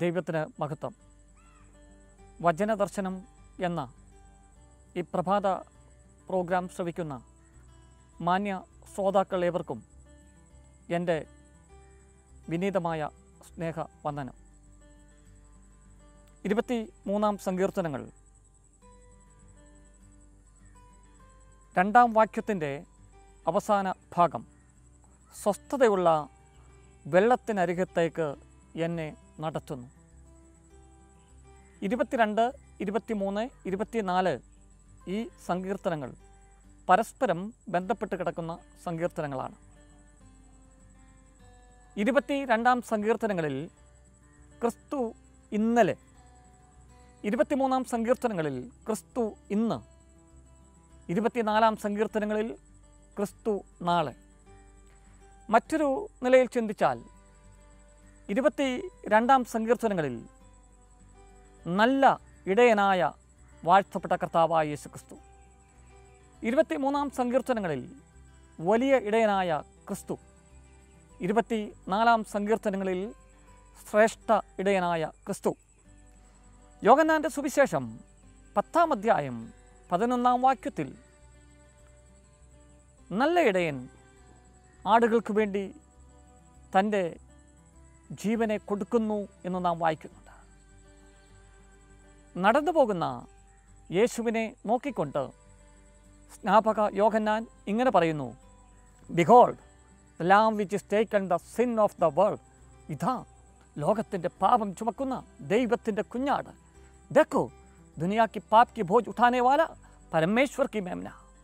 ദൈവത്തിന് മഹത്വം വചനദർശനം എന്ന ഈ പ്രഭാത പ്രോഗ്രാം ശ്രവിക്കുന്ന മാന്യ ശ്രോതാക്കൾ ഏവർക്കും എൻ്റെ വിനീതമായ സ്നേഹ വന്ദനം ഇരുപത്തി മൂന്നാം സങ്കീർത്തനങ്ങൾ രണ്ടാം വാക്യത്തിൻ്റെ അവസാന ഭാഗം സ്വസ്ഥതയുള്ള വെള്ളത്തിനരികത്തേക്ക് എന്നെ നടത്തുന്നു ഇരുപത്തിരണ്ട് ഇരുപത്തിമൂന്ന് ഇരുപത്തിനാല് ഈ സങ്കീർത്തനങ്ങൾ പരസ്പരം ബന്ധപ്പെട്ട് കിടക്കുന്ന സങ്കീർത്തനങ്ങളാണ് ഇരുപത്തി രണ്ടാം സങ്കീർത്തനങ്ങളിൽ ക്രിസ്തു ഇന്നലെ ഇരുപത്തിമൂന്നാം സങ്കീർത്തനങ്ങളിൽ ക്രിസ്തു ഇന്ന് ഇരുപത്തിനാലാം സങ്കീർത്തനങ്ങളിൽ ക്രിസ്തു നാളെ മറ്റൊരു നിലയിൽ ചിന്തിച്ചാൽ ഇരുപത്തി രണ്ടാം സങ്കീർത്തനങ്ങളിൽ നല്ല ഇടയനായ വാഴ്ത്തപ്പെട്ട കർത്താവായ യേശു ക്രിസ്തു ഇരുപത്തി മൂന്നാം സങ്കീർത്തനങ്ങളിൽ വലിയ ഇടയനായ ക്രിസ്തു ഇരുപത്തി നാലാം സങ്കീർത്തനങ്ങളിൽ ശ്രേഷ്ഠ ഇടയനായ ക്രിസ്തു യോഗന്നാൻ്റെ സുവിശേഷം പത്താം അധ്യായം പതിനൊന്നാം വാക്യത്തിൽ നല്ല ഇടയൻ ആടുകൾക്ക് വേണ്ടി തൻ്റെ ജീവനെ കൊടുക്കുന്നു എന്ന് നാം വായിക്കുന്നുണ്ട് നടന്നു പോകുന്ന യേശുവിനെ നോക്കിക്കൊണ്ട് സ്നാപക യോഹന്നാൻ ഇങ്ങനെ പറയുന്നു behold the lamb which is taken the sin of the world ഇതാ ലോകത്തിൻ്റെ പാപം ചുമക്കുന്ന ദൈവത്തിൻ്റെ കുഞ്ഞാട് देखो दुनिया की पाप की बोझ उठाने वाला പരമേശ്വർ കി മേമന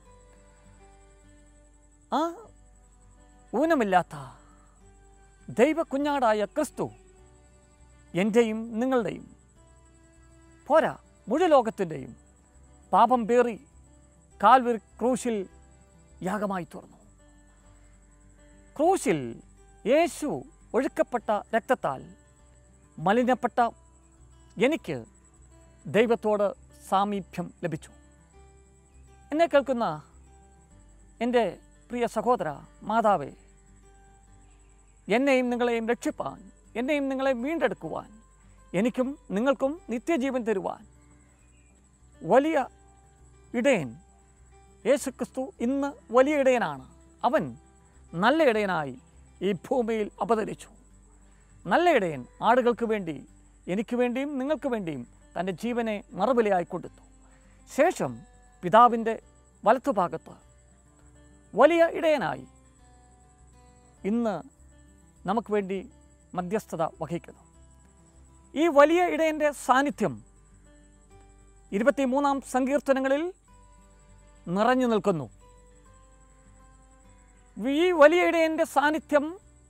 ആ ഊനമില്ലാത്ത ദൈവ കുഞ്ഞാടായ ക്രിസ്തു എൻ്റെയും നിങ്ങളുടെയും പോരാ മുഴു ലോകത്തിൻ്റെയും പാപം പേറി കാൽവരി ക്രൂശിൽ യാഗമായി തുറന്നു ക്രൂശിൽ യേശു ഒഴുക്കപ്പെട്ട രക്തത്താൽ മലിനപ്പെട്ട എനിക്ക് ദൈവത്തോട് സാമീപ്യം ലഭിച്ചു എന്നെ കേൾക്കുന്ന എൻ്റെ പ്രിയ സഹോദര മാതാവേ എന്നെയും നിങ്ങളെയും രക്ഷിപ്പാൻ എന്നെയും നിങ്ങളെയും വീണ്ടെടുക്കുവാൻ എനിക്കും നിങ്ങൾക്കും നിത്യജീവൻ തരുവാൻ വലിയ ഇടയൻ യേശുക്രിസ്തു ഇന്ന് വലിയ ഇടയനാണ് അവൻ നല്ല ഇടയനായി ഈ ഭൂമിയിൽ അവതരിച്ചു നല്ല ഇടയൻ ആടുകൾക്ക് വേണ്ടി എനിക്ക് വേണ്ടിയും നിങ്ങൾക്ക് വേണ്ടിയും തൻ്റെ ജീവനെ മറുവിലയായി കൊടുത്തു ശേഷം പിതാവിൻ്റെ വലത്തുഭാഗത്ത് വലിയ ഇടയനായി ഇന്ന് നമുക്ക് വേണ്ടി മധ്യസ്ഥത വഹിക്കുന്നു ഈ വലിയ ഇടയൻ്റെ സാന്നിധ്യം ഇരുപത്തിമൂന്നാം സങ്കീർത്തനങ്ങളിൽ നിറഞ്ഞു നിൽക്കുന്നു ഈ വലിയ ഇടയൻ്റെ സാന്നിധ്യം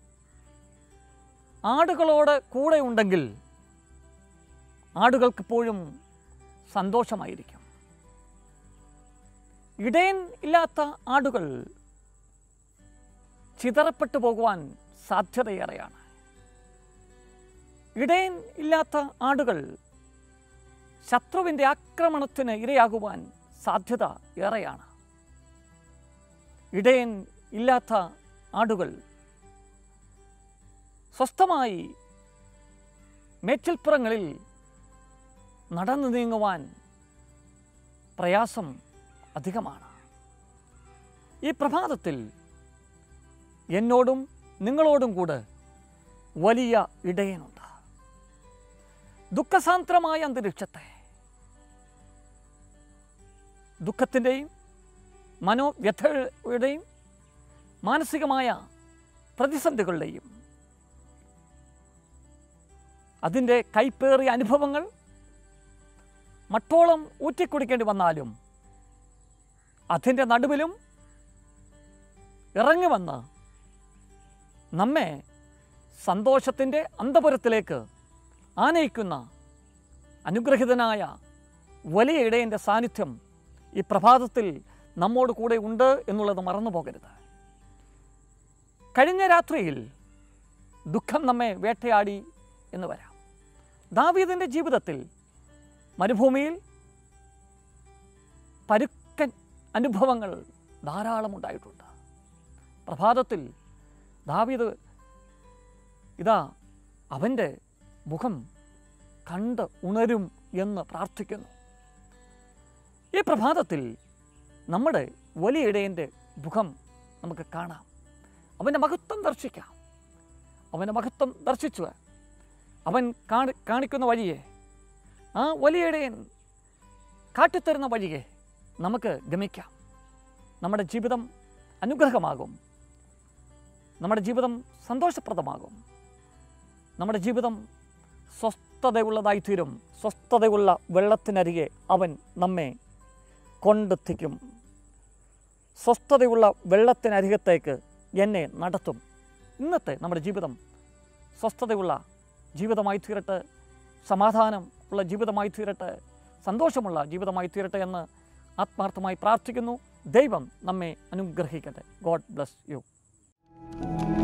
ആടുകളോട് കൂടെ ഉണ്ടെങ്കിൽ ആടുകൾക്കിപ്പോഴും സന്തോഷമായിരിക്കും ഇടയൻ ഇല്ലാത്ത ആടുകൾ ചിതറപ്പെട്ടു പോകുവാൻ സാധ്യതയേറെയാണ് ഇടയൻ ഇല്ലാത്ത ആടുകൾ ശത്രുവിൻ്റെ ആക്രമണത്തിന് ഇരയാകുവാൻ സാധ്യത ഏറെയാണ് ഇടയൻ ഇല്ലാത്ത ആടുകൾ സ്വസ്ഥമായി മേച്ചിൽപ്പുറങ്ങളിൽ നടന്നു നീങ്ങുവാൻ പ്രയാസം അധികമാണ് ഈ പ്രഭാതത്തിൽ എന്നോടും നിങ്ങളോടും കൂടെ വലിയ ഇടയനുണ്ട് ദുഃഖസാന്ദ്രമായ അന്തരീക്ഷത്തെ ദുഃഖത്തിൻ്റെയും മനോവ്യഥയുടെയും മാനസികമായ പ്രതിസന്ധികളുടെയും അതിൻ്റെ കൈപ്പേറിയ അനുഭവങ്ങൾ മട്ടോളം ഊറ്റിക്കുടിക്കേണ്ടി വന്നാലും അതിൻ്റെ നടുവിലും ഇറങ്ങി വന്ന് നമ്മെ സന്തോഷത്തിൻ്റെ അന്തപുരത്തിലേക്ക് ആനയിക്കുന്ന അനുഗ്രഹിതനായ വലിയ ഇടയൻ്റെ സാന്നിധ്യം ഈ പ്രഭാതത്തിൽ നമ്മോട് കൂടെ ഉണ്ട് എന്നുള്ളത് മറന്നു പോകരുത് കഴിഞ്ഞ രാത്രിയിൽ ദുഃഖം നമ്മെ വേട്ടയാടി എന്ന് വരാം ദാവീദിൻ്റെ ജീവിതത്തിൽ മരുഭൂമിയിൽ പരുക്കൻ അനുഭവങ്ങൾ ധാരാളം ഉണ്ടായിട്ടുണ്ട് പ്രഭാതത്തിൽ ദാവീദ് ഇതാ അവൻ്റെ മുഖം കണ്ട് ഉണരും എന്ന് പ്രാർത്ഥിക്കുന്നു ഈ പ്രഭാതത്തിൽ നമ്മുടെ വലിയ ഇടയൻ്റെ മുഖം നമുക്ക് കാണാം അവൻ്റെ മഹത്വം ദർശിക്കാം അവൻ്റെ മഹത്വം ദർശിച്ചു അവൻ കാണി കാണിക്കുന്ന വഴിയെ ആ വലിയ ഇടയൻ കാട്ടിത്തരുന്ന വഴിയെ നമുക്ക് ഗമിക്കാം നമ്മുടെ ജീവിതം അനുഗ്രഹമാകും നമ്മുടെ ജീവിതം സന്തോഷപ്രദമാകും നമ്മുടെ ജീവിതം സ്വസ്ഥതയുള്ളതായി തീരും സ്വസ്ഥതയുള്ള വെള്ളത്തിനരികെ അവൻ നമ്മെ കൊണ്ടെത്തിക്കും സ്വസ്ഥതയുള്ള വെള്ളത്തിനരികത്തേക്ക് എന്നെ നടത്തും ഇന്നത്തെ നമ്മുടെ ജീവിതം സ്വസ്ഥതയുള്ള ജീവിതമായി തീരട്ടെ സമാധാനം ഉള്ള ജീവിതമായി തീരട്ടെ സന്തോഷമുള്ള ജീവിതമായി തീരട്ടെ എന്ന് ആത്മാർത്ഥമായി പ്രാർത്ഥിക്കുന്നു ദൈവം നമ്മെ അനുഗ്രഹിക്കട്ടെ ഗോഡ് ബ്ലസ് യു